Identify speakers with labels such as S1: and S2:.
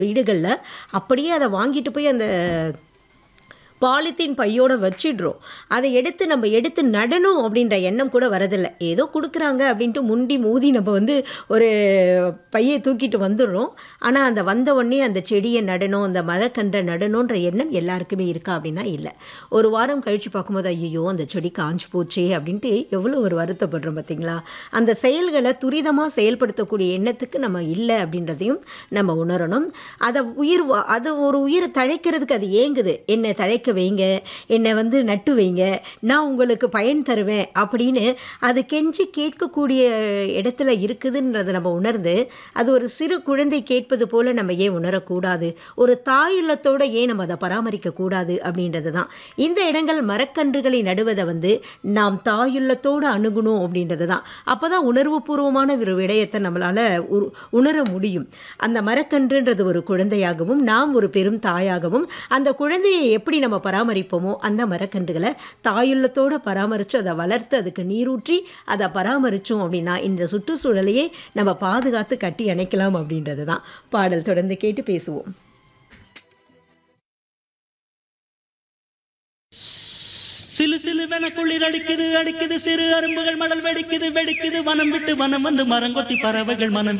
S1: வீடுகளில் அப்படியே அதை வாங்கிட்டு போய் அந்த பாலித்தீன் பையோட வச்சிடுறோம் அதை எடுத்து நம்ம எடுத்து நடணும் அப்படின்ற எண்ணம் கூட வரதில்லை ஏதோ கொடுக்குறாங்க அப்படின்ட்டு முண்டி மோதி நம்ம வந்து ஒரு பையை தூக்கிட்டு வந்துடுறோம் ஆனால் அந்த வந்த உடனே அந்த செடியை நடணும் அந்த மரக்கன்றை நடணுன்ற எண்ணம் எல்லாருக்குமே இருக்கா அப்படின்னா இல்லை ஒரு வாரம் கழித்து பார்க்கும்போது ஐயோ அந்த செடி காஞ்சு போச்சே அப்படின்ட்டு எவ்வளோ ஒரு வருத்தப்படுறோம் பார்த்தீங்களா அந்த செயல்களை துரிதமாக செயல்படுத்தக்கூடிய எண்ணத்துக்கு நம்ம இல்லை அப்படின்றதையும் நம்ம உணரணும் அதை உயிர் வா- அது ஒரு உயிரை தழைக்கிறதுக்கு அது ஏங்குது என்னை தழைக்க வைங்க என்னை வந்து நட்டு வைங்க நான் உங்களுக்கு பயன் தருவேன் அப்படின்னு அது கெஞ்சி கேட்கக்கூடிய இடத்துல இருக்குதுன்றதை நம்ம உணர்ந்து அது ஒரு சிறு குழந்தை கேட்பது போல நம்ம ஏன் உணரக்கூடாது ஒரு தாயுள்ளத்தோட ஏன் நம்ம அதை பராமரிக்க கூடாது அப்படின்றது தான் இந்த இடங்கள் மரக்கன்றுகளை நடுவதை வந்து நாம் தாயுள்ளத்தோடு அணுகணும் அப்படின்றது தான் அப்போ தான் உணர்வுபூர்வமான ஒரு விடயத்தை நம்மளால் உணர முடியும் அந்த மரக்கன்றுன்றது ஒரு குழந்தையாகவும் நாம் ஒரு பெரும் தாயாகவும் அந்த குழந்தையை எப்படி நம்ம பராமரிப்போமோ அந்த மரக்கன்றுகளை தாயுள்ளத்தோடு பராமரித்து அதை வளர்த்து அதுக்கு நீரூற்றி அதை பராமரித்தோம் அப்படின்னா இந்த சுற்றுச்சூழலையே நம்ம பாதுகாத்து கட்டி அணைக்கலாம் அப்படின்றது தான் பாடல் தொடர்ந்து கேட்டு பேசுவோம்
S2: சிலு சிலுவென குளிர் அடிக்குது அடிக்குது சிறு அரும்புகள் மடல் வெடிக்குது வெடிக்குது வனம் விட்டு வனம் வந்து மரங்கொத்தி பறவைகள் மனம்